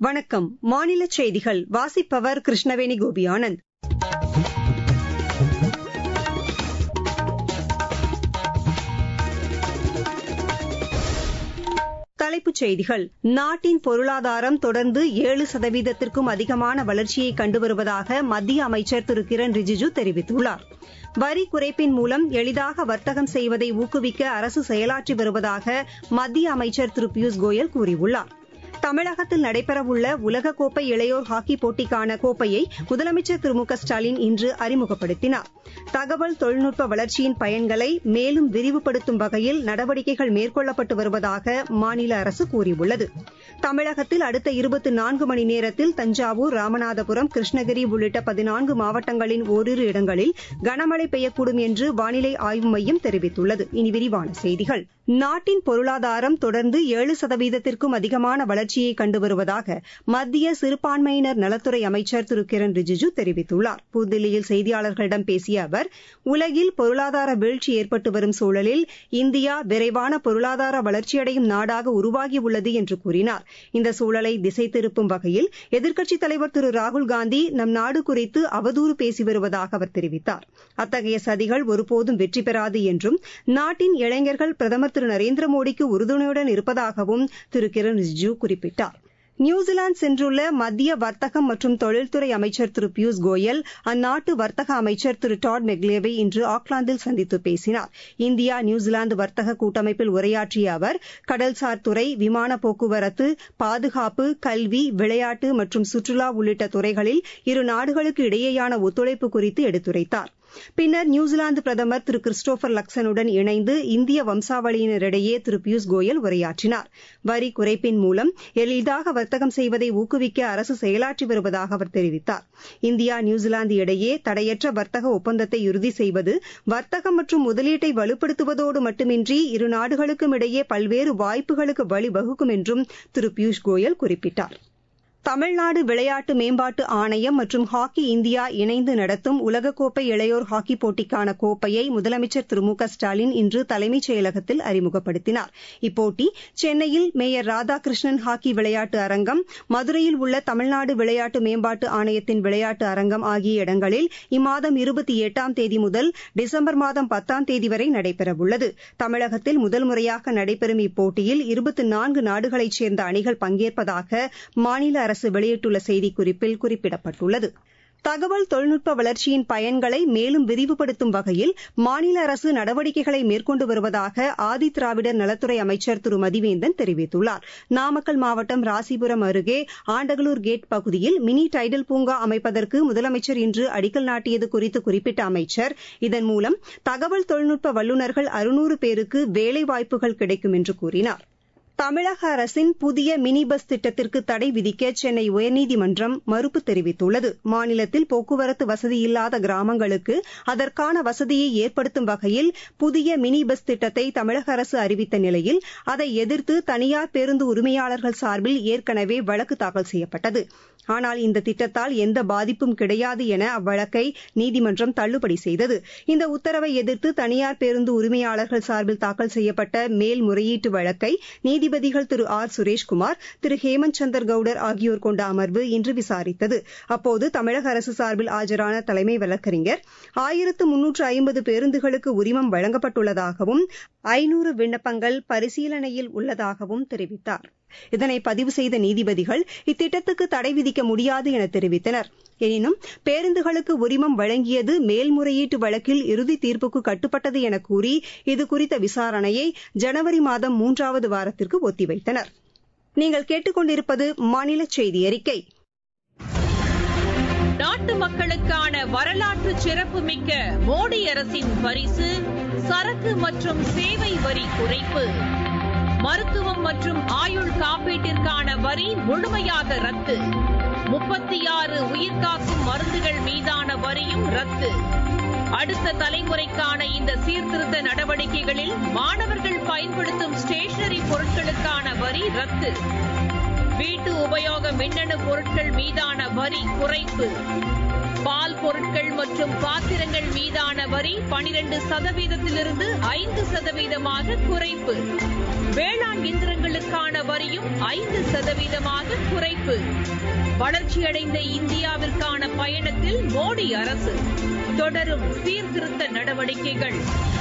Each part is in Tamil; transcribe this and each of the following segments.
வணக்கம் மாநில செய்திகள் வாசிப்பவர் கிருஷ்ணவேணி கோபியானந்த் தலைப்புச் செய்திகள் நாட்டின் பொருளாதாரம் தொடர்ந்து ஏழு சதவீதத்திற்கும் அதிகமான வளர்ச்சியை கண்டு வருவதாக மத்திய அமைச்சர் திரு கிரண் ரிஜிஜு தெரிவித்துள்ளார் வரி குறைப்பின் மூலம் எளிதாக வர்த்தகம் செய்வதை ஊக்குவிக்க அரசு செயலாற்றி வருவதாக மத்திய அமைச்சர் திரு பியூஷ் கோயல் கூறியுள்ளார் தமிழகத்தில் நடைபெறவுள்ள உலகக்கோப்பை இளையோர் ஹாக்கி போட்டிக்கான கோப்பையை முதலமைச்சர் திரு மு க ஸ்டாலின் இன்று அறிமுகப்படுத்தினார் தகவல் தொழில்நுட்ப வளர்ச்சியின் பயன்களை மேலும் விரிவுபடுத்தும் வகையில் நடவடிக்கைகள் மேற்கொள்ளப்பட்டு வருவதாக மாநில அரசு கூறியுள்ளது தமிழகத்தில் அடுத்த இருபத்தி நான்கு மணி நேரத்தில் தஞ்சாவூர் ராமநாதபுரம் கிருஷ்ணகிரி உள்ளிட்ட பதினான்கு மாவட்டங்களின் ஓரிரு இடங்களில் கனமழை பெய்யக்கூடும் என்று வானிலை ஆய்வு மையம் தெரிவித்துள்ளது இனி விரிவான செய்திகள் நாட்டின் பொருளாதாரம் தொடர்ந்து ஏழு சதவீதத்திற்கும் அதிகமான வளர்ச்சியை கண்டு வருவதாக மத்திய சிறுபான்மையினர் நலத்துறை அமைச்சர் திரு கிரண் ரிஜிஜு தெரிவித்துள்ளார் புதுதில்லியில் செய்தியாளர்களிடம் பேசிய அவர் உலகில் பொருளாதார வீழ்ச்சி ஏற்பட்டு வரும் சூழலில் இந்தியா விரைவான பொருளாதார வளர்ச்சியடையும் நாடாக உருவாகியுள்ளது என்று கூறினார் இந்த சூழலை திசை திருப்பும் வகையில் எதிர்க்கட்சித் தலைவர் திரு ராகுல்காந்தி நம் நாடு குறித்து அவதூறு பேசி வருவதாக அவர் தெரிவித்தார் அத்தகைய சதிகள் ஒருபோதும் வெற்றி பெறாது என்றும் நாட்டின் இளைஞர்கள் பிரதமர் திரு நரேந்திர மோடிக்கு உறுதுணையுடன் இருப்பதாகவும் திரு கிரண் ரிஜிஜு குறிப்பிட்டார் நியூசிலாந்து சென்றுள்ள மத்திய வர்த்தகம் மற்றும் தொழில்துறை அமைச்சர் திரு பியூஷ் கோயல் அந்நாட்டு வர்த்தக அமைச்சர் திரு டாட் மெக்லேவை இன்று ஆக்லாந்தில் சந்தித்து பேசினார் இந்தியா நியூசிலாந்து வர்த்தக கூட்டமைப்பில் உரையாற்றிய அவர் கடல்சார் துறை விமான போக்குவரத்து பாதுகாப்பு கல்வி விளையாட்டு மற்றும் சுற்றுலா உள்ளிட்ட துறைகளில் இரு நாடுகளுக்கு இடையேயான ஒத்துழைப்பு குறித்து எடுத்துரைத்தார் பின்னர் நியூசிலாந்து பிரதமர் திரு கிறிஸ்டோபர் லக்சனுடன் இணைந்து இந்திய வம்சாவளியினரிடையே திரு பியூஷ் கோயல் உரையாற்றினார் வரி குறைப்பின் மூலம் எளிதாக வர்த்தகம் செய்வதை ஊக்குவிக்க அரசு செயலாற்றி வருவதாக அவர் தெரிவித்தார் இந்தியா நியூசிலாந்து இடையே தடையற்ற வர்த்தக ஒப்பந்தத்தை இறுதி செய்வது வர்த்தகம் மற்றும் முதலீட்டை வலுப்படுத்துவதோடு மட்டுமின்றி இரு நாடுகளுக்கும் இடையே பல்வேறு வாய்ப்புகளுக்கு வழிவகுக்கும் என்றும் திரு பியூஷ் கோயல் குறிப்பிட்டார் தமிழ்நாடு விளையாட்டு மேம்பாட்டு ஆணையம் மற்றும் ஹாக்கி இந்தியா இணைந்து நடத்தும் உலகக்கோப்பை இளையோர் ஹாக்கி போட்டிக்கான கோப்பையை முதலமைச்சர் திரு மு க ஸ்டாலின் இன்று தலைமைச் செயலகத்தில் அறிமுகப்படுத்தினார் இப்போட்டி சென்னையில் மேயர் ராதாகிருஷ்ணன் ஹாக்கி விளையாட்டு அரங்கம் மதுரையில் உள்ள தமிழ்நாடு விளையாட்டு மேம்பாட்டு ஆணையத்தின் விளையாட்டு அரங்கம் ஆகிய இடங்களில் இம்மாதம் இருபத்தி எட்டாம் தேதி முதல் டிசம்பர் மாதம் பத்தாம் தேதி வரை நடைபெறவுள்ளது தமிழகத்தில் முதல் முறையாக நடைபெறும் இப்போட்டியில் இருபத்தி நான்கு நாடுகளைச் சேர்ந்த அணிகள் பங்கேற்பதாக மாநில அரசு அரசு வெளியிட்டுள்ள செய்திக்குறிப்பில் குறிப்பிடப்பட்டுள்ளது தகவல் தொழில்நுட்ப வளர்ச்சியின் பயன்களை மேலும் விரிவுபடுத்தும் வகையில் மாநில அரசு நடவடிக்கைகளை மேற்கொண்டு வருவதாக ஆதி திராவிடர் நலத்துறை அமைச்சர் திரு மதிவேந்தன் தெரிவித்துள்ளார் நாமக்கல் மாவட்டம் ராசிபுரம் அருகே ஆண்டகலூர் கேட் பகுதியில் மினி டைடல் பூங்கா அமைப்பதற்கு முதலமைச்சர் இன்று அடிக்கல் நாட்டியது குறித்து குறிப்பிட்ட அமைச்சர் இதன் மூலம் தகவல் தொழில்நுட்ப வல்லுநர்கள் அறுநூறு பேருக்கு வேலைவாய்ப்புகள் கிடைக்கும் என்று கூறினார் தமிழக அரசின் புதிய மினி பஸ் திட்டத்திற்கு தடை விதிக்க சென்னை உயர்நீதிமன்றம் மறுப்பு தெரிவித்துள்ளது மாநிலத்தில் போக்குவரத்து வசதி இல்லாத கிராமங்களுக்கு அதற்கான வசதியை ஏற்படுத்தும் வகையில் புதிய மினி பஸ் திட்டத்தை தமிழக அரசு அறிவித்த நிலையில் அதை எதிர்த்து தனியார் பேருந்து உரிமையாளர்கள் சார்பில் ஏற்கனவே வழக்கு தாக்கல் செய்யப்பட்டது ஆனால் இந்த திட்டத்தால் எந்த பாதிப்பும் கிடையாது என அவ்வழக்கை நீதிமன்றம் தள்ளுபடி செய்தது இந்த உத்தரவை எதிர்த்து தனியார் பேருந்து உரிமையாளர்கள் சார்பில் தாக்கல் செய்யப்பட்ட மேல்முறையீட்டு வழக்கை நீதிபதிகள் திரு ஆர் சுரேஷ்குமார் திரு ஹேமந்த் சந்தர் கவுடர் ஆகியோர் கொண்ட அமர்வு இன்று விசாரித்தது அப்போது தமிழக அரசு சார்பில் ஆஜரான தலைமை வழக்கறிஞர் ஆயிரத்து முன்னூற்று ஐம்பது பேருந்துகளுக்கு உரிமம் வழங்கப்பட்டுள்ளதாகவும் ஐநூறு விண்ணப்பங்கள் பரிசீலனையில் உள்ளதாகவும் தெரிவித்தார் இதனை பதிவு செய்த நீதிபதிகள் இத்திட்டத்துக்கு தடை விதிக்க முடியாது என தெரிவித்தனர் எனினும் பேருந்துகளுக்கு உரிமம் வழங்கியது மேல்முறையீட்டு வழக்கில் இறுதி தீர்ப்புக்கு கட்டுப்பட்டது என கூறி இதுகுறித்த விசாரணையை ஜனவரி மாதம் மூன்றாவது வாரத்திற்கு ஒத்திவைத்தனர் நீங்கள் கேட்டுக்கொண்டிருப்பது மாநில செய்தி அறிக்கை நாட்டு மக்களுக்கான வரலாற்று சிறப்புமிக்க மோடி அரசின் பரிசு சரக்கு மற்றும் சேவை வரி குறைப்பு மருத்துவம் மற்றும் ஆயுள் காப்பீட்டிற்கான வரி முழுமையாக ரத்து முப்பத்தி ஆறு உயிர்காக்கும் மருந்துகள் மீதான வரியும் ரத்து அடுத்த தலைமுறைக்கான இந்த சீர்திருத்த நடவடிக்கைகளில் மாணவர்கள் பயன்படுத்தும் ஸ்டேஷனரி பொருட்களுக்கான வரி ரத்து வீட்டு உபயோக மின்னணு பொருட்கள் மீதான வரி குறைப்பு பால் பொருட்கள் மற்றும் பாத்திரங்கள் மீதான வரி பனிரெண்டு சதவீதத்திலிருந்து ஐந்து சதவீதமாக குறைப்பு வேளாண் இயந்திரங்களுக்கான வரியும் ஐந்து சதவீதமாக குறைப்பு வளர்ச்சியடைந்த இந்தியாவிற்கான பயணத்தில் மோடி அரசு தொடரும் சீர்திருத்த நடவடிக்கைகள்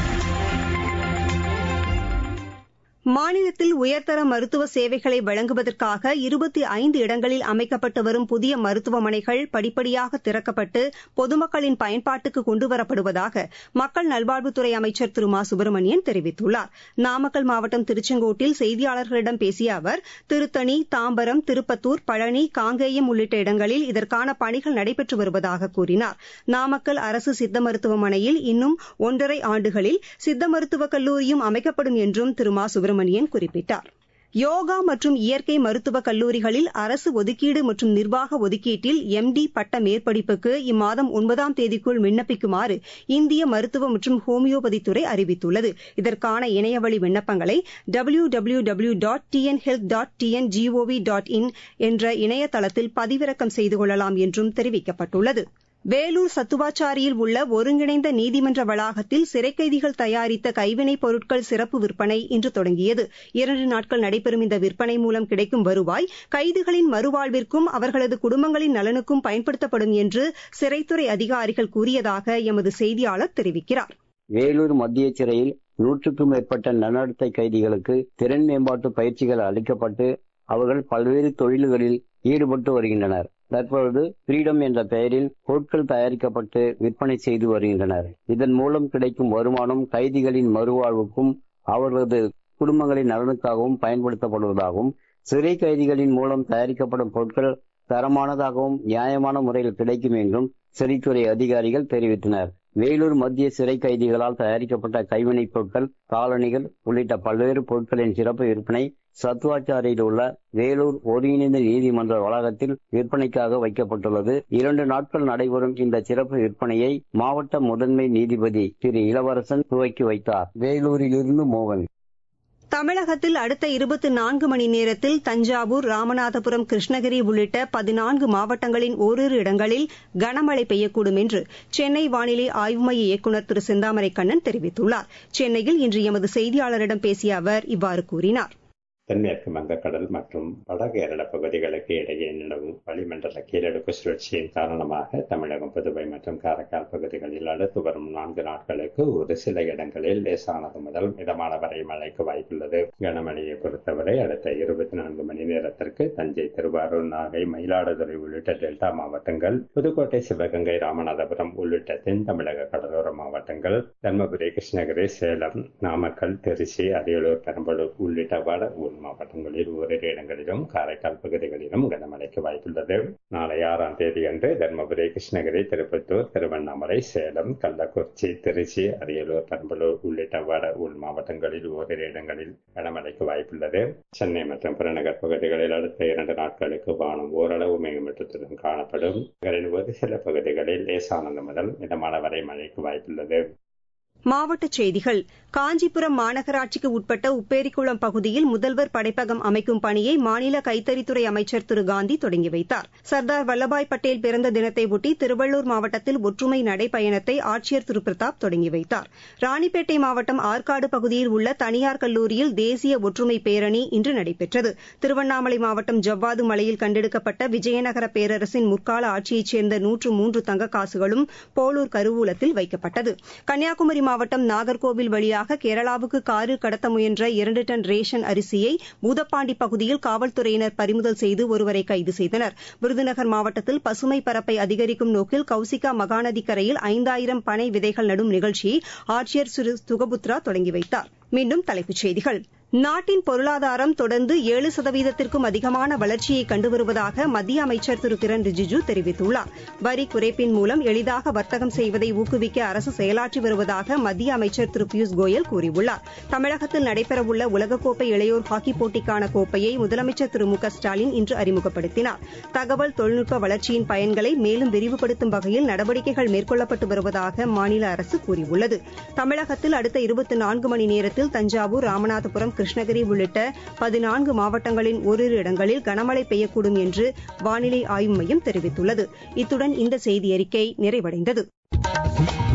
மாநிலத்தில் உயர்தர மருத்துவ சேவைகளை வழங்குவதற்காக இருபத்தி ஐந்து இடங்களில் அமைக்கப்பட்டு வரும் புதிய மருத்துவமனைகள் படிப்படியாக திறக்கப்பட்டு பொதுமக்களின் பயன்பாட்டுக்கு கொண்டுவரப்படுவதாக மக்கள் நல்வாழ்வுத்துறை அமைச்சர் திரு மா சுப்பிரமணியன் தெரிவித்துள்ளார் நாமக்கல் மாவட்டம் திருச்செங்கோட்டில் செய்தியாளர்களிடம் பேசிய அவர் திருத்தணி தாம்பரம் திருப்பத்தூர் பழனி காங்கேயம் உள்ளிட்ட இடங்களில் இதற்கான பணிகள் நடைபெற்று வருவதாக கூறினார் நாமக்கல் அரசு சித்த மருத்துவமனையில் இன்னும் ஒன்றரை ஆண்டுகளில் சித்த மருத்துவக் கல்லூரியும் அமைக்கப்படும் என்றும் திரு மா சுப்பிரமணியன் சுப்பிரமணியன் குறிப்பிட்டார் யோகா மற்றும் இயற்கை மருத்துவக் கல்லூரிகளில் அரசு ஒதுக்கீடு மற்றும் நிர்வாக ஒதுக்கீட்டில் எம்டி பட்ட மேற்படிப்புக்கு இம்மாதம் ஒன்பதாம் தேதிக்குள் விண்ணப்பிக்குமாறு இந்திய மருத்துவ மற்றும் ஹோமியோபதித்துறை அறிவித்துள்ளது இதற்கான இணையவழி விண்ணப்பங்களை W W W dot TN health dot TN GOV dot in என்ற இணையதளத்தில் பதிவிறக்கம் செய்து கொள்ளலாம் என்றும் தெரிவிக்கப்பட்டுள்ளது வேலூர் சத்துவாச்சாரியில் உள்ள ஒருங்கிணைந்த நீதிமன்ற வளாகத்தில் சிறைக்கைதிகள் தயாரித்த கைவினைப் பொருட்கள் சிறப்பு விற்பனை இன்று தொடங்கியது இரண்டு நாட்கள் நடைபெறும் இந்த விற்பனை மூலம் கிடைக்கும் வருவாய் கைதிகளின் மறுவாழ்விற்கும் அவர்களது குடும்பங்களின் நலனுக்கும் பயன்படுத்தப்படும் என்று சிறைத்துறை அதிகாரிகள் கூறியதாக எமது செய்தியாளர் தெரிவிக்கிறார் வேலூர் மத்திய சிறையில் நூற்றுக்கும் மேற்பட்ட நன்னடத்தை கைதிகளுக்கு திறன் மேம்பாட்டு பயிற்சிகள் அளிக்கப்பட்டு அவர்கள் பல்வேறு தொழில்களில் ஈடுபட்டு வருகின்றனர் தற்பொழுது ஃப்ரீடம் என்ற பெயரில் பொருட்கள் தயாரிக்கப்பட்டு விற்பனை செய்து வருகின்றனர் இதன் மூலம் கிடைக்கும் வருமானம் கைதிகளின் மறுவாழ்வுக்கும் அவர்களது குடும்பங்களின் நலனுக்காகவும் பயன்படுத்தப்படுவதாகவும் சிறை கைதிகளின் மூலம் தயாரிக்கப்படும் பொருட்கள் தரமானதாகவும் நியாயமான முறையில் கிடைக்கும் என்றும் சிறைத்துறை அதிகாரிகள் தெரிவித்தனர் வேலூர் மத்திய சிறை கைதிகளால் தயாரிக்கப்பட்ட கைவினைப் பொருட்கள் காலணிகள் உள்ளிட்ட பல்வேறு பொருட்களின் சிறப்பு விற்பனை சத்துவாச்சாரியில் உள்ள வேலூர் ஒருங்கிணைந்த நீதிமன்ற வளாகத்தில் விற்பனைக்காக வைக்கப்பட்டுள்ளது இரண்டு நாட்கள் நடைபெறும் இந்த சிறப்பு விற்பனையை மாவட்ட முதன்மை நீதிபதி திரு இளவரசன் துவக்கி வைத்தார் வேலூரிலிருந்து மோகன் தமிழகத்தில் அடுத்த இருபத்தி நான்கு மணி நேரத்தில் தஞ்சாவூர் ராமநாதபுரம் கிருஷ்ணகிரி உள்ளிட்ட பதினான்கு மாவட்டங்களின் ஓரிரு இடங்களில் கனமழை பெய்யக்கூடும் என்று சென்னை வானிலை ஆய்வு மைய இயக்குநர் திரு செந்தாமரை கண்ணன் தெரிவித்துள்ளார் சென்னையில் இன்று எமது செய்தியாளரிடம் பேசிய அவர் இவ்வாறு கூறினார் தென்மேற்கு வங்கக்கடல் மற்றும் வட கேரள பகுதிகளுக்கு இடையே நிலவும் வளிமண்டல கீழடுக்கு சுழற்சியின் காரணமாக தமிழகம் புதுவை மற்றும் காரைக்கால் பகுதிகளில் அடுத்து வரும் நான்கு நாட்களுக்கு ஒரு சில இடங்களில் லேசானது முதல் மிதமான வரை மழைக்கு வாய்ப்புள்ளது கனமழையை பொறுத்தவரை அடுத்த இருபத்தி நான்கு மணி நேரத்திற்கு தஞ்சை திருவாரூர் நாகை மயிலாடுதுறை உள்ளிட்ட டெல்டா மாவட்டங்கள் புதுக்கோட்டை சிவகங்கை ராமநாதபுரம் உள்ளிட்ட தென் தமிழக கடலோர மாவட்டங்கள் தர்மபுரி கிருஷ்ணகிரி சேலம் நாமக்கல் திருச்சி அரியலூர் பெரம்பலூர் உள்ளிட்ட வட உள் மாவட்டங்களில் ஓரிரு இடங்களிலும் காரைக்கால் பகுதிகளிலும் கனமழைக்கு வாய்ப்புள்ளது நாளை ஆறாம் தேதி அன்று தருமபுரி கிருஷ்ணகிரி திருப்பத்தூர் திருவண்ணாமலை சேலம் கள்ளக்குறிச்சி திருச்சி அரியலூர் பெரம்பலூர் உள்ளிட்ட வட உள் மாவட்டங்களில் ஓரிரு இடங்களில் கனமழைக்கு வாய்ப்புள்ளது சென்னை மற்றும் புறநகர் பகுதிகளில் அடுத்த இரண்டு நாட்களுக்கு வானம் ஓரளவு மேகமூட்டத்துடன் காணப்படும் நகரின் ஒரு சில பகுதிகளில் லேசானது முதல் மிதமான வரை மழைக்கு வாய்ப்புள்ளது மாவட்டச் செய்திகள் காஞ்சிபுரம் மாநகராட்சிக்கு உட்பட்ட உப்பேரிக்குளம் பகுதியில் முதல்வர் படைப்பகம் அமைக்கும் பணியை மாநில கைத்தறித்துறை அமைச்சர் திரு காந்தி தொடங்கி வைத்தார் சர்தார் வல்லபாய் பட்டேல் பிறந்த தினத்தையொட்டி திருவள்ளூர் மாவட்டத்தில் ஒற்றுமை நடைப்பயணத்தை ஆட்சியர் திரு பிரதாப் தொடங்கி வைத்தார் ராணிப்பேட்டை மாவட்டம் ஆற்காடு பகுதியில் உள்ள தனியார் கல்லூரியில் தேசிய ஒற்றுமை பேரணி இன்று நடைபெற்றது திருவண்ணாமலை மாவட்டம் ஜவ்வாது மலையில் கண்டெடுக்கப்பட்ட விஜயநகர பேரரசின் முற்கால ஆட்சியைச் சேர்ந்த நூற்று மூன்று தங்க காசுகளும் போலூர் கருவூலத்தில் வைக்கப்பட்டது கன்னியாகுமரி மாவட்டம் நாகர்கோவில் வழியாக கேரளாவுக்கு காரில் கடத்த முயன்ற இரண்டு டன் ரேஷன் அரிசியை பூதப்பாண்டி பகுதியில் காவல்துறையினர் பறிமுதல் செய்து ஒருவரை கைது செய்தனர் விருதுநகர் மாவட்டத்தில் பசுமை பரப்பை அதிகரிக்கும் நோக்கில் கௌசிகா மகாநதி கரையில் ஐந்தாயிரம் பனை விதைகள் நடும் நிகழ்ச்சியை ஆட்சியர் திரு சுகபுத்ரா தொடங்கி வைத்தார் மீண்டும் தலைப்புச் செய்திகள் நாட்டின் பொருளாதாரம் தொடர்ந்து ஏழு சதவீதத்திற்கும் அதிகமான வளர்ச்சியை கண்டு வருவதாக மத்திய அமைச்சர் திரு கிரண் ரிஜிஜு தெரிவித்துள்ளார் வரி குறைப்பின் மூலம் எளிதாக வர்த்தகம் செய்வதை ஊக்குவிக்க அரசு செயலாற்றி வருவதாக மத்திய அமைச்சர் திரு பியூஷ் கோயல் கூறியுள்ளார் தமிழகத்தில் நடைபெறவுள்ள உலகக்கோப்பை இளையோர் ஹாக்கிப் போட்டிக்கான கோப்பையை முதலமைச்சர் திரு மு க ஸ்டாலின் இன்று அறிமுகப்படுத்தினார் தகவல் தொழில்நுட்ப வளர்ச்சியின் பயன்களை மேலும் விரிவுபடுத்தும் வகையில் நடவடிக்கைகள் மேற்கொள்ளப்பட்டு வருவதாக மாநில அரசு கூறியுள்ளது தமிழகத்தில் அடுத்த இருபத்தி நான்கு மணி நேரத்தில் தஞ்சாவூர் ராமநாதபுரம் கிருஷ்ணகிரி உள்ளிட்ட பதினான்கு மாவட்டங்களின் ஓரிரு இடங்களில் கனமழை பெய்யக்கூடும் என்று வானிலை ஆய்வு மையம் தெரிவித்துள்ளது இத்துடன் இந்த செய்தியறிக்கை நிறைவடைந்தது